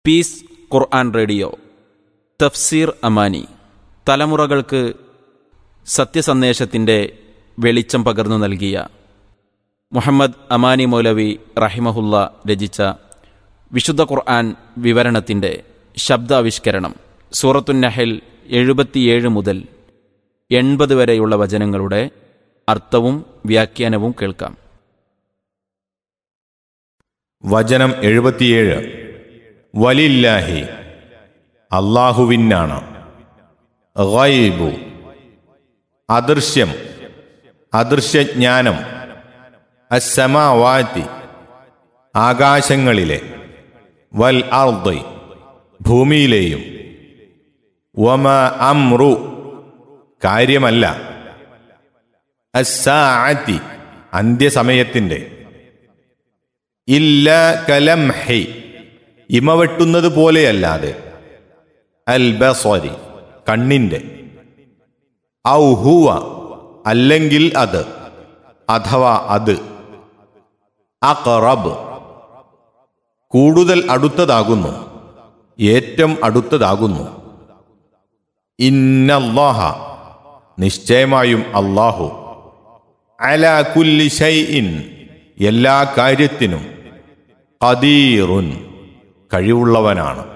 piece ഖുർആൻ radio തഫ്സീർ അമാനി തലമുറകൾക്ക് സത്യസന്ദേശത്തിൻ്റെ വെളിച്ചം പകർന്നു നൽകിയ മുഹമ്മദ് അമാനി മൗലവി റഹിമഹുല്ല രചിച്ച വിശുദ്ധ ഖുർആൻ വിവരണത്തിൻ്റെ ശബ്ദാവിഷ്കരണം സൂറത്തുന്നഹൽ എഴുപത്തിയേഴ് മുതൽ എൺപത് വരെയുള്ള വചനങ്ങളുടെ അർത്ഥവും വ്യാഖ്യാനവും കേൾക്കാം വചനം എഴുപത്തിയേഴ് വലില്ലാഹി അള്ളാഹുവിനാണ് ഗൈബു അദൃശ്യം അദൃശ്യജ്ഞാനം അസമാവാറ്റി ആകാശങ്ങളിലെ വൽ അർദ് ഭൂമിയിലെയും വമ അമ്രു കാര്യമല്ല അസാഅത്തി അന്ത്യസമയത്തിൻ്റെ ഇല്ല കലംഹി ഇമ വെട്ടുന്നത് പോലെയല്ലാതെ അൽ ബസരി കണ്ണിന്റെ ഔ ഹുവ അല്ലെങ്കിൽ അത് അഥവാ അത് അഖറബ് കൂടുതൽ അടുത്തതാകുന്നു ഏറ്റവും അടുത്തതാകുന്നു ഇന്നല്ലാഹ നിശ്ചയമായും അല്ലാഹു അല കുല്ലി ഷൈഇൻ എല്ലാ കാര്യത്തിനും ഖദീറുൻ കഴിവുള്ളവനാണ്